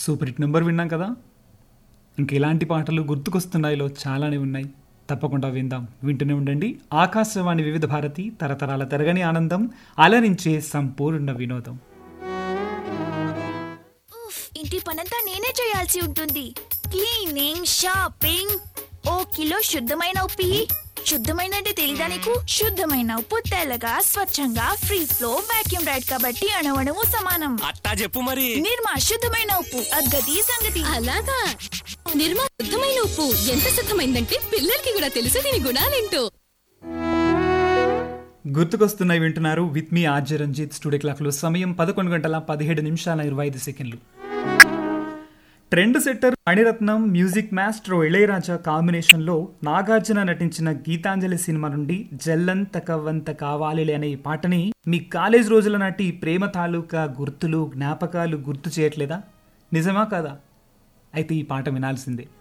Super hit number విన్నాం కదా ఇంక ఇలాంటి పాటలు గుర్తుకొస్తున్నాయిలో చాలానే ఉన్నాయి తప్పకుండా విందాం వింటూనే ఉండండి ఆకాశవాణి వివిధ భారతి తరతరాల తరగని ఆనందం అలరించే సంపూర్ణ వినోదం ఉఫ్, ఇంటి పనంతా నేనే చేయాల్సి ఉంటుంది క్లీనింగ్ షాపింగ్ ఓ కిలో శుద్ధమైన ఉప్పు ఇయ్యి. శుద్ధమైన అంటే తెలీదా నీకు శుద్ధమైన ఉప్పు తెల్లగా స్వచ్ఛంగా ఫ్రీ ఫ్లో వాక్యూమ్ రైడ్ కాబట్టి అణవణము సమానం అట్టా చెప్పు మరి నిర్మా శుద్ధమైన ఉప్పు అగ్గది సంగతి అలాగా నిర్మా శుద్ధమైన ఉప్పు ఎంత శుద్ధమైందంటే పిల్లలకి కూడా తెలుసు దీని గుణాలేంటో గుర్తుకొస్తున్నాయి వింటున్నారు with me RJ Ranjith studio క్లాక్లో సమయం పదకొండు గంటల పదిహేడు నిమిషాల ఇరవై ఐదు సెకండ్లు trend setter Mani Ratnam music maestro Ilaiyaraaja కాంబినేషన్లో నాగార్జున నటించిన గీతాంజలి సినిమా నుండి జల్లంత కవ్వంత కావాలిలే అనే ఈ పాటని మీ కాలేజ్ రోజుల నాటి ప్రేమ తాలూకా గుర్తులు జ్ఞాపకాలు గుర్తు చేయట్లేదా నిజమా కాదా అయితే ఈ పాట వినాల్సిందే